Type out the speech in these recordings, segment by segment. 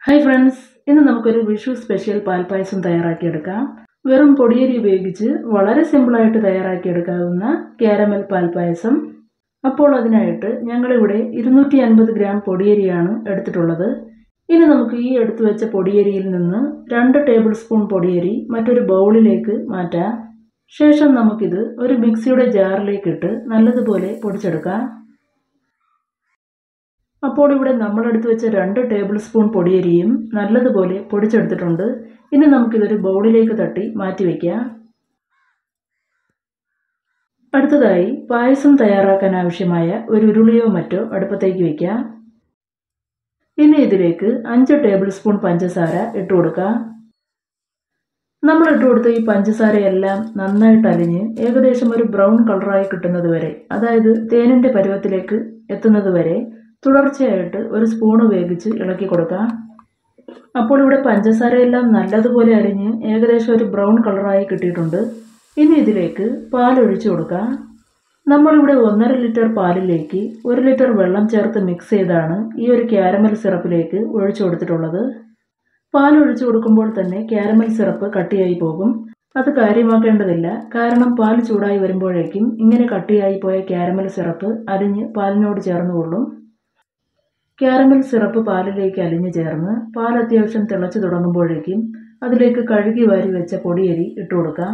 hi friends ഇന്ന് നമുക്കൊരു Vishu special പാൽപ്പായസം തയ്യാറാക്കിയെടുക്കാം വെറും പൊടിയരി ഉപയോഗിച്ച് വളരെ സിമ്പിളായിട്ട് തയ്യാറാക്കിയെടുക്കാവുന്ന ക്യാരമൽ പാൽപ്പായസം അപ്പോൾ അതിനായിട്ട് ഞങ്ങളിവിടെ ഇരുന്നൂറ്റി അൻപത് ഗ്രാം പൊടിയരിയാണ് എടുത്തിട്ടുള്ളത് ഇനി നമുക്ക് ഈ എടുത്തു വെച്ച പൊടിയരിയിൽ നിന്ന് രണ്ട് ടേബിൾ സ്പൂൺ പൊടിയരി മറ്റൊരു ബൗളിലേക്ക് മാറ്റാം ശേഷം നമുക്കിത് ഒരു മിക്സിയുടെ ജാറിലേക്ക് ഇട്ട് നല്ലതുപോലെ പൊടിച്ചെടുക്കാം അപ്പോൾ ഇവിടെ നമ്മളെടുത്ത് വെച്ച രണ്ട് ടേബിൾ സ്പൂൺ പൊടിയരിയും നല്ലതുപോലെ പൊടിച്ചെടുത്തിട്ടുണ്ട് ഇനി നമുക്കിതൊരു ബൗളിലേക്ക് തട്ടി മാറ്റി വയ്ക്കാം അടുത്തതായി പായസം തയ്യാറാക്കാൻ ആവശ്യമായ ഒരു ഉരുളിയോ മറ്റോ അടുപ്പത്തേക്ക് വയ്ക്കാം ഇനി ഇതിലേക്ക് അഞ്ച് ടേബിൾ സ്പൂൺ പഞ്ചസാര ഇട്ട് കൊടുക്കാം നമ്മൾ ഇട്ട് കൊടുത്ത ഈ പഞ്ചസാരയെല്ലാം നന്നായിട്ട് അലിഞ്ഞ് ഏകദേശം ഒരു ബ്രൗൺ കളറായി കിട്ടുന്നത് വരെ അതായത് തേനിൻ്റെ പരുവത്തിലേക്ക് എത്തുന്നത് വരെ തുടർച്ചയായിട്ട് ഒരു സ്പൂൺ ഉപയോഗിച്ച് ഇളക്കി കൊടുക്കാം അപ്പോൾ ഇവിടെ പഞ്ചസാരയെല്ലാം നല്ലതുപോലെ അരിഞ്ഞ് ഏകദേശം ഒരു ബ്രൗൺ കളറായി കിട്ടിയിട്ടുണ്ട് ഇനി ഇതിലേക്ക് പാൽ ഒഴിച്ചു കൊടുക്കാം നമ്മളിവിടെ ഒന്നര ലിറ്റർ പാലിലേക്ക് ഒരു ലിറ്റർ വെള്ളം ചേർത്ത് മിക്സ് ചെയ്താണ് ഈ ഒരു ക്യാരമൽ സിറപ്പിലേക്ക് ഒഴിച്ചു കൊടുത്തിട്ടുള്ളത് പാൽ ഒഴിച്ചു കൊടുക്കുമ്പോൾ തന്നെ ക്യാരമൽ സിറപ്പ് കട്ടിയായി പോകും അത് കാര്യമാക്കേണ്ടതില്ല കാരണം പാൽ ചൂടായി വരുമ്പോഴേക്കും ഇങ്ങനെ കട്ടിയായി പോയ ക്യാരമൽ സിറപ്പ് അലിഞ്ഞ് പാലിനോട് ചേർന്നുകൊള്ളും ക്യാരമൽ സിറപ്പ് പാലിലേക്ക് അലിഞ്ഞു ചേർന്ന് പാൽ അത്യാവശ്യം തിളച്ചു തുടങ്ങുമ്പോഴേക്കും അതിലേക്ക് കഴുകി വാരി വെച്ച പൊടിയരി ഇട്ട് കൊടുക്കാം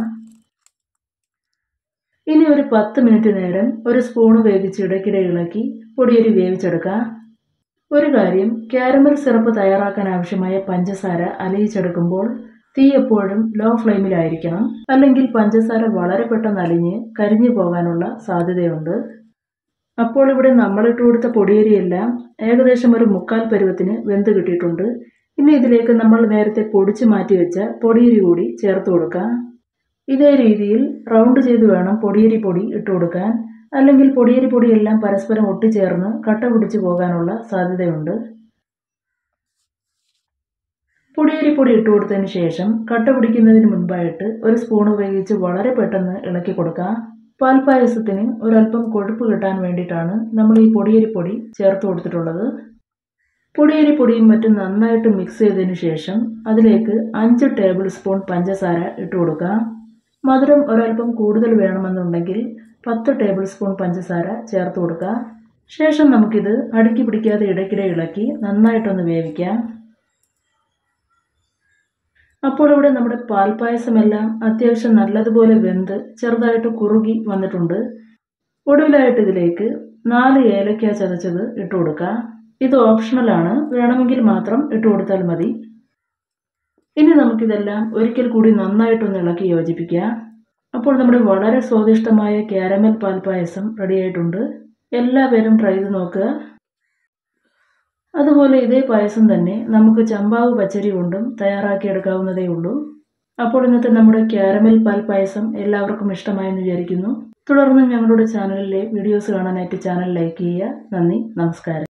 ഇനി ഒരു പത്ത് മിനിറ്റ് നേരം ഒരു സ്പൂൺ വേവിച്ച് ഇടയ്ക്കിടെ ഇളക്കി പൊടിയരി വേവിച്ചെടുക്കാം ഒരു കാര്യം ക്യാരമൽ സിറപ്പ് തയ്യാറാക്കാൻ ആവശ്യമായ പഞ്ചസാര അലിയിച്ചെടുക്കുമ്പോൾ തീ എപ്പോഴും ലോ ഫ്ലെയിമിലായിരിക്കണം അല്ലെങ്കിൽ പഞ്ചസാര വളരെ പെട്ടെന്ന് അലിഞ്ഞ് കരിഞ്ഞു പോകാനുള്ള സാധ്യതയുണ്ട് അപ്പോൾ ഇവിടെ നമ്മളിട്ട് കൊടുത്ത പൊടിയരിയെല്ലാം ഏകദേശം ഒരു മുക്കാൽ പരുവത്തിന് വെന്ത് കിട്ടിയിട്ടുണ്ട് ഇനി ഇതിലേക്ക് നമ്മൾ നേരത്തെ പൊടിച്ച് മാറ്റി വെച്ച പൊടിയരി കൂടി ചേർത്ത് കൊടുക്കാം ഇതേ രീതിയിൽ റൗണ്ട് ചെയ്ത് വേണം പൊടിയരി പൊടി ഇട്ട് കൊടുക്കാൻ അല്ലെങ്കിൽ പൊടിയരി പൊടിയെല്ലാം പരസ്പരം ഒട്ടിച്ചേർന്ന് കട്ട പിടിച്ചു പോകാനുള്ള സാധ്യതയുണ്ട് പൊടിയരി പൊടി ഇട്ട് കൊടുത്തതിന് ശേഷം കട്ട പിടിക്കുന്നതിന് മുൻപായിട്ട് ഒരു സ്പൂൺ ഉപയോഗിച്ച് വളരെ പെട്ടെന്ന് ഇളക്കി കൊടുക്കാം പാൽപ്പായസത്തിന് ഒരല്പം കൊഴുപ്പ് കിട്ടാൻ വേണ്ടിയിട്ടാണ് നമ്മൾ ഈ പൊടിയരിപ്പൊടി ചേർത്ത് കൊടുത്തിട്ടുള്ളത് പൊടിയരിപ്പൊടിയും മറ്റും നന്നായിട്ട് മിക്സ് ചെയ്തതിന് ശേഷം അതിലേക്ക് അഞ്ച് ടേബിൾ സ്പൂൺ പഞ്ചസാര ഇട്ട് കൊടുക്കാം മധുരം ഒരല്പം കൂടുതൽ വേണമെന്നുണ്ടെങ്കിൽ പത്ത് ടേബിൾ സ്പൂൺ പഞ്ചസാര ചേർത്ത് കൊടുക്കുക ശേഷം നമുക്കിത് അടുക്കി പിടിക്കാതെ ഇടയ്ക്കിടെ ഇളക്കി നന്നായിട്ടൊന്ന് വേവിക്കാം അപ്പോൾ ഇവിടെ നമ്മുടെ പാൽപ്പായസമെല്ലാം അത്യാവശ്യം നല്ലതുപോലെ വെന്ത് ചെറുതായിട്ട് കുറുകി വന്നിട്ടുണ്ട് ഒടുവിലായിട്ട് ഇതിലേക്ക് നാല് ഏലക്ക ചതച്ചത് ഇട്ട് കൊടുക്കുക ഇത് ഓപ്ഷണലാണ് വേണമെങ്കിൽ മാത്രം ഇട്ട് കൊടുത്താൽ മതി ഇനി നമുക്കിതെല്ലാം ഒരിക്കൽ കൂടി നന്നായിട്ടൊന്ന് ഇളക്കി യോജിപ്പിക്കാം അപ്പോൾ നമ്മുടെ വളരെ സ്വാദിഷ്ടമായ ക്യാരമൽ പാൽപ്പായസം റെഡിയായിട്ടുണ്ട് എല്ലാവരും ട്രൈ ചെയ്ത് നോക്കുക അതുപോലെ ഇതേ പായസം തന്നെ നമുക്ക് ചമ്പാവ് പച്ചരി കൊണ്ടും തയ്യാറാക്കിയെടുക്കാവുന്നതേ ഉള്ളൂ അപ്പോൾ ഇന്നത്തെ നമ്മുടെ ക്യാരമൽ പാൽ പായസം എല്ലാവർക്കും ഇഷ്ടമായെന്ന് വിചാരിക്കുന്നു തുടർന്ന് ഞങ്ങളുടെ ചാനലിലെ വീഡിയോസ് കാണാനായിട്ട് ചാനൽ ലൈക്ക് ചെയ്യുക നന്ദി നമസ്കാരം